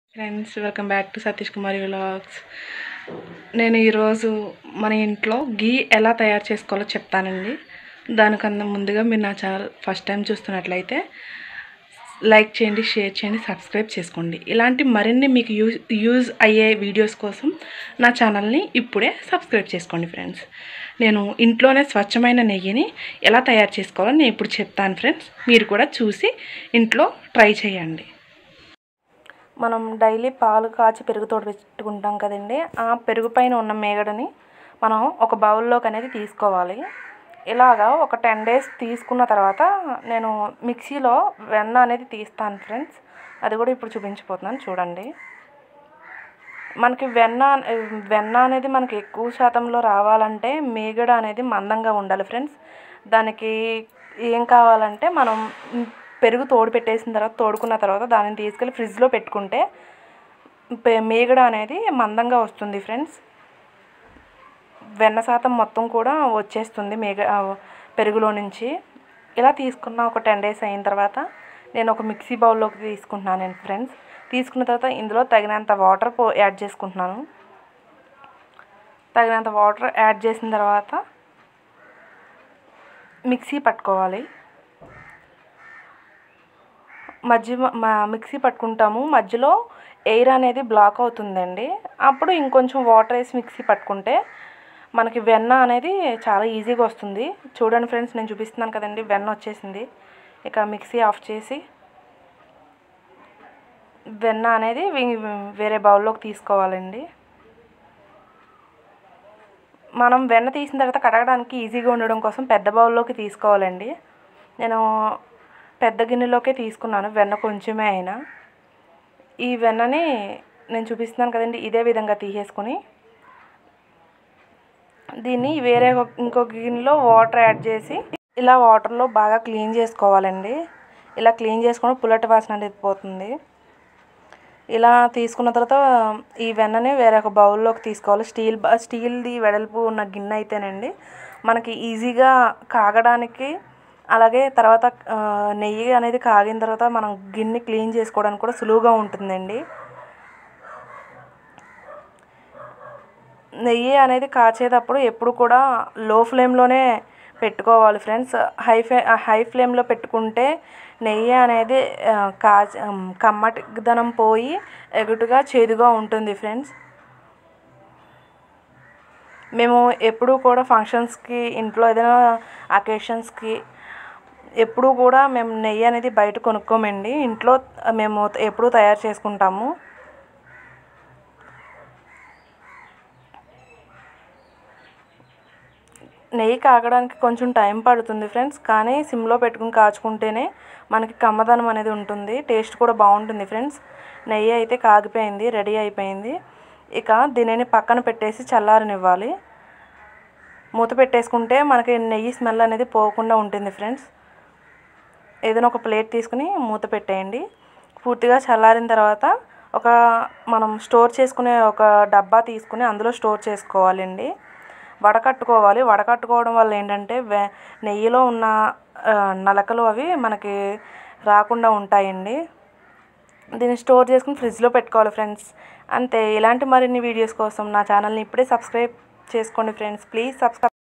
friends welcome back to Satish Kumari vlogs నేను ఈరోజు మన ఇంట్లో గీ ఎలా తయారు చేసుకోవాలో చెప్తానండి దానికన్నా ముందుగా మీరు నా ఛానల్ ఫస్ట్ టైం చూస్తున్నట్లయితే లైక్ చేయండి షేర్ చేయండి సబ్స్క్రైబ్ చేసుకోండి ఇలాంటి మరిన్ని మీకు యూజ్ యూజ్ అయ్యే వీడియోస్ కోసం నా ఛానల్ని ఇప్పుడే సబ్స్క్రైబ్ చేసుకోండి ఫ్రెండ్స్ నేను ఇంట్లోనే స్వచ్ఛమైన నెయ్యిని ఎలా తయారు చేసుకోవాలో నేను ఇప్పుడు చెప్తాను ఫ్రెండ్స్ మీరు కూడా చూసి ఇంట్లో ట్రై చేయండి మనం డైలీ పాలు కాచి పెరుగు తోడు పెట్టుకుంటాం కదండి ఆ పెరుగు పైన ఉన్న మేగడని మనం ఒక బౌల్లోకి అనేది తీసుకోవాలి ఇలాగా ఒక టెన్ డేస్ తీసుకున్న తర్వాత నేను మిక్సీలో వెన్న అనేది తీస్తాను ఫ్రెండ్స్ అది కూడా ఇప్పుడు చూపించిపోతున్నాను చూడండి మనకి వెన్న వెన్న అనేది మనకి ఎక్కువ శాతంలో రావాలంటే మేగడ అనేది మందంగా ఉండాలి ఫ్రెండ్స్ దానికి ఏం కావాలంటే మనం పెరుగు తోడు పెట్టేసిన తర్వాత తోడుకున్న తర్వాత దానిని తీసుకెళ్ళి ఫ్రిడ్జ్లో పెట్టుకుంటే పె- మేగడ అనేది మందంగా వస్తుంది ఫ్రెండ్స్ వెన్న శాతం మొత్తం కూడా వచ్చేస్తుంది మేగ ఆ, పెరుగులో నుంచి ఇలా తీసుకున్న ఒక టెన్ డేస్ అయిన తర్వాత నేను ఒక మిక్సీ బౌల్లోకి తీసుకుంటున్నాను నేను ఫ్రెండ్స్ తీసుకున్న తర్వాత ఇందులో తగినంత వాటర్ పో యాడ్ చేసుకుంటున్నాను తగినంత వాటర్ యాడ్ చేసిన తర్వాత మిక్సీ పట్టుకోవాలి మధ్య మా మిక్సీ పట్టుకుంటాము మధ్యలో ఎయిర్ అనేది బ్లాక్ అవుతుందండి అప్పుడు ఇంకొంచెం వాటర్ వేసి మిక్సీ పట్టుకుంటే మనకి వెన్న అనేది చాలా ఈజీగా వస్తుంది చూడండి ఫ్రెండ్స్ నేను చూపిస్తున్నాను కదండి వెన్న వచ్చేసింది ఇక మిక్సీ ఆఫ్ చేసి వెన్న అనేది వి- వేరే బౌల్లోకి తీసుకోవాలండి మనం వెన్న తీసిన తర్వాత కడగడానికి ఈజీగా ఉండడం కోసం పెద్ద బౌల్లోకి తీసుకోవాలండి నేను పెద్ద గిన్నెలోకే తీసుకున్నాను వెన్న కొంచెమే అయినా ఈ వెన్నని నేను చూపిస్తున్నాను కదండి ఇదే విధంగా తీసేసుకొని దీన్ని వేరే ఒక- ఇంకో గిన్నెలో వాటర్ యాడ్ చేసి ఇలా వాటర్లో బాగా క్లీన్ చేసుకోవాలండి ఇలా క్లీన్ చేసుకుని పుల్లటి వాసన అనేది పోతుంది ఇలా తీసుకున్న తర్వాత ఈ వెన్నని వేరే ఒక బౌల్లోకి తీసుకోవాలి స్టీల్ బ- స్టీల్ది వెడల్పు ఉన్న గిన్నె అయితేనండి మనకి ఈజీగా కాగడానికి అలాగే తర్వాత ఆ, నెయ్యి అనేది కాగిన తర్వాత మనం గిన్నె క్లీన్ చేసుకోవడానికి కూడా సులువుగా ఉంటుందండి నెయ్యి అనేది కాచేటప్పుడు ఎప్పుడు కూడా లో ఫ్లేమ్లోనే పెట్టుకోవాలి ఫ్రెండ్స్ హై ఫ్లే హై ఫ్లేమ్లో పెట్టుకుంటే నెయ్యి అనేది ఆ, కాచ కమ్మటిదనం పోయి ఎగుటుగా చేదుగా ఉంటుంది ఫ్రెండ్స్ మేము ఎప్పుడూ కూడా ఫంక్షన్స్కి ఇంట్లో ఏదైనా అకేషన్స్కి ఎప్పుడూ కూడా మేము నెయ్యి అనేది బయట కొనుక్కోమండి ఇంట్లో మేము ఎప్పుడూ తయారు చేసుకుంటాము నెయ్యి కాగడానికి కొంచెం టైం పడుతుంది ఫ్రెండ్స్ కానీ సిమ్లో పెట్టుకుని కాచుకుంటేనే మనకి కమ్మదనం అనేది ఉంటుంది టేస్ట్ కూడా బాగుంటుంది ఫ్రెండ్స్ నెయ్యి అయితే కాగిపోయింది రెడీ అయిపోయింది ఇక దీనిని పక్కన పెట్టేసి చల్లారనివ్వాలి మూత పెట్టేసుకుంటే మనకి నెయ్యి స్మెల్ అనేది పోకుండా ఉంటుంది ఫ్రెండ్స్ ఏదైనా ఒక ప్లేట్ తీసుకుని మూత పెట్టేయండి పూర్తిగా చల్లారిన తర్వాత ఒక మనం స్టోర్ చేసుకునే ఒక డబ్బా తీసుకుని అందులో స్టోర్ చేసుకోవాలండి వడకట్టుకోవాలి వడకట్టుకోవడం వల్ల ఏంటంటే వె నెయ్యిలో ఉన్న ఆ, నలకలు అవి మనకి రాకుండా ఉంటాయండి దీన్ని స్టోర్ చేసుకుని ఫ్రిడ్జ్లో పెట్టుకోవాలి ఫ్రెండ్స్ అంతే ఇలాంటి మరిన్ని వీడియోస్ కోసం నా ఛానల్ని ఇప్పుడే సబ్స్క్రైబ్ చేసుకోండి ఫ్రెండ్స్ ప్లీజ్ సబ్స్క్రైబ్